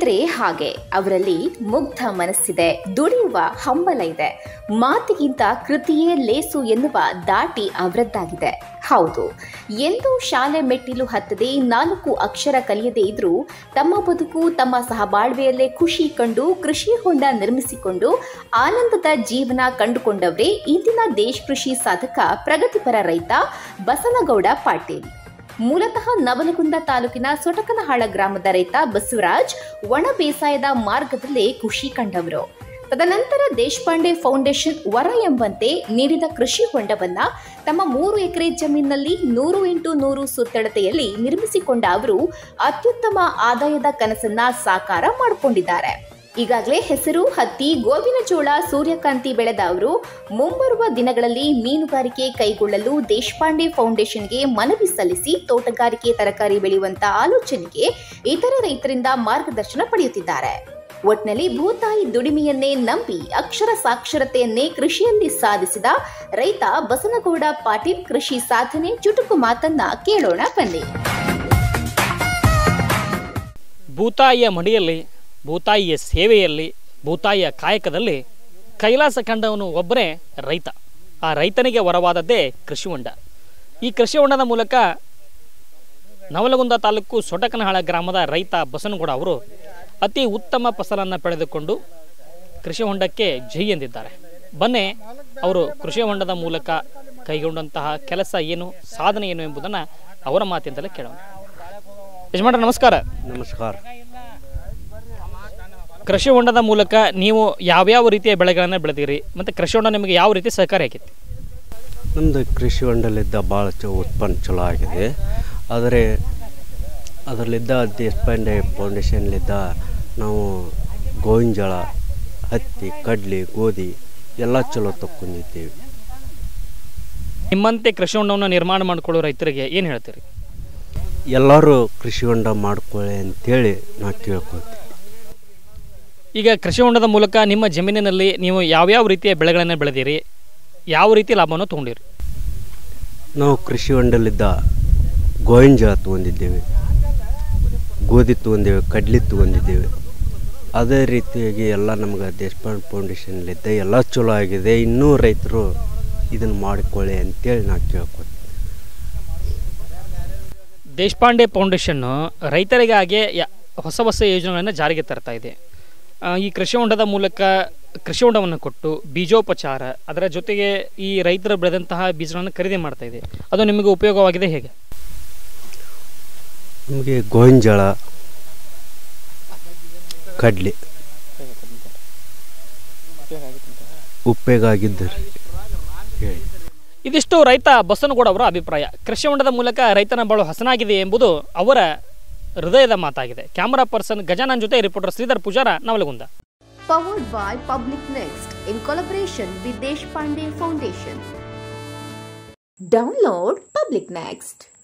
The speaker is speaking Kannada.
ಎಂದರೆ ಹಾಗೆ ಅವರಲ್ಲಿ ಮುಗ್ಧ ಮನಸ್ಸಿದೆ ದುಡಿಯುವ ಹಂಬಲ ಇದೆ ಮಾತಿಗಿಂತ ಕೃತಿಯೇ ಲೇಸು ಎನ್ನುವ ದಾಟಿ ಅವರದ್ದಾಗಿದೆ ಹೌದು ಎಂದು ಶಾಲೆ ಮೆಟ್ಟಿಲು ಹತ್ತದೆ ನಾಲ್ಕು ಅಕ್ಷರ ಕಲಿಯದೇ ಇದ್ರೂ ತಮ್ಮ ಬದುಕು ತಮ್ಮ ಸಹಬಾಳ್ವೆಯಲ್ಲೇ ಖುಷಿ ಕಂಡು ಕೃಷಿ ಹೊಂಡ ನಿರ್ಮಿಸಿಕೊಂಡು ಆನಂದದ ಜೀವನ ಕಂಡುಕೊಂಡವರೇ ಇಂದಿನ ದೇಶ್ ಕೃಷಿ ಸಾಧಕ ಪ್ರಗತಿಪರ ರೈತ ಬಸನಗೌಡ ಪಾಟೀಲ್ ಮೂಲತಃ ನವಲಗುಂದ ತಾಲೂಕಿನ ಸೊಟಕನಹಾಳ ಗ್ರಾಮದ ರೈತ ಬಸವರಾಜ್ ಒಣ ಬೇಸಾಯದ ಮಾರ್ಗದಲ್ಲೇ ಖುಷಿ ಕಂಡವರು ತದನಂತರ ದೇಶಪಾಂಡೆ ಫೌಂಡೇಶನ್ ವರ ಎಂಬಂತೆ ನೀಡಿದ ಕೃಷಿ ಹೊಂಡವನ್ನ ತಮ್ಮ ಮೂರು ಎಕರೆ ಜಮೀನಿನಲ್ಲಿ ನೂರು ಇಂಟು ನೂರು ಸುತ್ತಳತೆಯಲ್ಲಿ ನಿರ್ಮಿಸಿಕೊಂಡ ಅವರು ಅತ್ಯುತ್ತಮ ಆದಾಯದ ಕನಸನ್ನ ಸಾಕಾರ ಮಾಡಿಕೊಂಡಿದ್ದಾರೆ ಈಗಾಗಲೇ ಹೆಸರು ಹತ್ತಿ ಗೋವಿನ ಜೋಳ ಸೂರ್ಯಕಾಂತಿ ಬೆಳೆದ ಅವರು ಮುಂಬರುವ ದಿನಗಳಲ್ಲಿ ಮೀನುಗಾರಿಕೆ ಕೈಗೊಳ್ಳಲು ದೇಶಪಾಂಡೆ ಫೌಂಡೇಶನ್ಗೆ ಮನವಿ ಸಲ್ಲಿಸಿ ತೋಟಗಾರಿಕೆ ತರಕಾರಿ ಬೆಳೆಯುವಂತ ಆಲೋಚನೆಗೆ ಇತರ ರೈತರಿಂದ ಮಾರ್ಗದರ್ಶನ ಪಡೆಯುತ್ತಿದ್ದಾರೆ ಒಟ್ನಲ್ಲಿ ಭೂತಾಯಿ ದುಡಿಮೆಯನ್ನೇ ನಂಬಿ ಅಕ್ಷರ ಸಾಕ್ಷರತೆಯನ್ನೇ ಕೃಷಿಯಲ್ಲಿ ಸಾಧಿಸಿದ ರೈತ ಬಸನಗೌಡ ಪಾಟೀಲ್ ಕೃಷಿ ಸಾಧನೆ ಚುಟುಕು ಮಾತನ್ನ ಕೇಳೋಣ ಬನ್ನಿ ಭೂತಾಯಿಯ ಮಡಿಯಲ್ಲಿ ಭೂತಾಯಿಯ ಸೇವೆಯಲ್ಲಿ ಭೂತಾಯಿಯ ಕಾಯಕದಲ್ಲಿ ಕೈಲಾಸ ಕಂಡವನು ಒಬ್ಬರೇ ರೈತ ಆ ರೈತನಿಗೆ ವರವಾದದ್ದೇ ಕೃಷಿ ಹೊಂಡ ಈ ಕೃಷಿ ಹೊಂಡದ ಮೂಲಕ ನವಲಗುಂದ ತಾಲೂಕು ಸೊಟಕನಹಾಳ ಗ್ರಾಮದ ರೈತ ಬಸನಗೌಡ ಅವರು ಅತಿ ಉತ್ತಮ ಫಸಲನ್ನು ಪಡೆದುಕೊಂಡು ಕೃಷಿ ಹೊಂಡಕ್ಕೆ ಜೈ ಎಂದಿದ್ದಾರೆ ಬನ್ನಿ ಅವರು ಕೃಷಿ ಹೊಂಡದ ಮೂಲಕ ಕೈಗೊಂಡಂತಹ ಕೆಲಸ ಏನು ಸಾಧನೆ ಏನು ಎಂಬುದನ್ನು ಅವರ ಮಾತಿಂದಲೇ ಕೇಳೋಣ ಯಜಮಾನ್ರ ನಮಸ್ಕಾರ ನಮಸ್ಕಾರ ಕೃಷಿ ಹೊಂಡದ ಮೂಲಕ ನೀವು ಯಾವ್ಯಾವ ರೀತಿಯ ಬೆಳೆಗಳನ್ನು ಬೆಳೆದಿರಿ ಮತ್ತು ಕೃಷಿ ಹೊಂಡ ನಿಮಗೆ ಯಾವ ರೀತಿ ಸಹಕಾರಿ ಆಗೈತಿ ನಮ್ಮದು ಕೃಷಿ ಹೊಂಡಲಿದ್ದ ಭಾಳ ಚೊ ಉತ್ಪನ್ನ ಚಲೋ ಆಗಿದೆ ಆದರೆ ಅದರಲ್ಲಿದ್ದ ದೇಶಪಾಂಡೆ ಫೌಂಡೇಶನ್ಲಿದ್ದ ನಾವು ಗೋವಿನ ಜೋಳ ಹತ್ತಿ ಕಡ್ಲಿ ಗೋಧಿ ಎಲ್ಲ ಚಲೋ ತಕ್ಕೊಂಡಿದ್ದೀವಿ ನಿಮ್ಮಂತೆ ಕೃಷಿ ಹೊಂಡವನ್ನು ನಿರ್ಮಾಣ ಮಾಡಿಕೊಳ್ಳೋ ರೈತರಿಗೆ ಏನು ಹೇಳ್ತೀರಿ ಎಲ್ಲರೂ ಕೃಷಿ ಹೊಂಡ ಮಾಡ್ಕೊಳ್ಳಿ ಅಂತೇಳಿ ನಾ ಕೇಳ್ಕೊತೀವಿ ಈಗ ಕೃಷಿ ಹೊಂಡದ ಮೂಲಕ ನಿಮ್ಮ ಜಮೀನಿನಲ್ಲಿ ನೀವು ಯಾವ್ಯಾವ ರೀತಿಯ ಬೆಳೆಗಳನ್ನು ಬೆಳೆದಿರಿ ಯಾವ ರೀತಿ ಲಾಭವನ್ನು ತೊಗೊಂಡಿರಿ ನಾವು ಕೃಷಿ ಹೊಂಡಲಿದ್ದ ಗೋವಿನ ಜೋಳ ತೊಗೊಂಡಿದ್ದೇವೆ ಗೋಧಿ ತೊಗೊಂಡೇವೆ ಕಡ್ಲಿ ತೊಗೊಂಡಿದ್ದೇವೆ ಅದೇ ರೀತಿಯಾಗಿ ಎಲ್ಲ ನಮ್ಗೆ ದೇಶಪಾಂಡೆ ಫೌಂಡೇಶನ್ಲಿದ್ದ ಎಲ್ಲ ಚಲೋ ಆಗಿದೆ ಇನ್ನೂ ರೈತರು ಇದನ್ನು ಮಾಡಿಕೊಳ್ಳಿ ಅಂತೇಳಿ ನಾ ಕೇಳ್ಕೊತೀನಿ ದೇಶಪಾಂಡೆ ಫೌಂಡೇಶನ್ನು ರೈತರಿಗಾಗಿ ಯ- ಹೊಸ ಹೊಸ ಯೋಜನೆಗಳನ್ನು ಜಾರಿಗೆ ತರ್ತಾ ಇದೆ ಆ, ಈ ಕೃಷಿ ಹೊಂಡದ ಮೂಲಕ ಕೃಷಿ ಹೊಂಡವನ್ನು ಕೊಟ್ಟು ಬೀಜೋಪಚಾರ ಅದರ ಜೊತೆಗೆ ಈ ರೈತರು ಬೆಳೆದಂತಹ ಬೀಜಗಳನ್ನು ಖರೀದಿ ಮಾಡ್ತಾ ಇದೆ ಅದು ನಿಮಗೆ ಉಪಯೋಗವಾಗಿದೆ ಹೇಗೆ ನಮಗೆ ಗೋವಿನ ಜೋಳ ಕಡ್ಲಿ ಉಪಯೋಗ ಆಗಿದ್ದರು ಹೇಳಿ ಇದಿಷ್ಟು ರೈತ ಬಸನಗೌಡ ಅವರ ಅಭಿಪ್ರಾಯ ಕೃಷಿ ಹೊಂಡದ ಮೂಲಕ ರೈತನ ಬಾಳು ಹಸನಾಗಿದೆ ಎಂಬುದು ಅವರ ಹೃದಯದ ಮಾತಾಗಿದೆ ಕ್ಯಾಮರಾ ಪರ್ಸನ್ ಗಜಾನನ್ ಜೊತೆ reporter Shridhar Pujara Navalagunda powered by Public Next in collaboration with Deshpande Foundation. Download Public Next.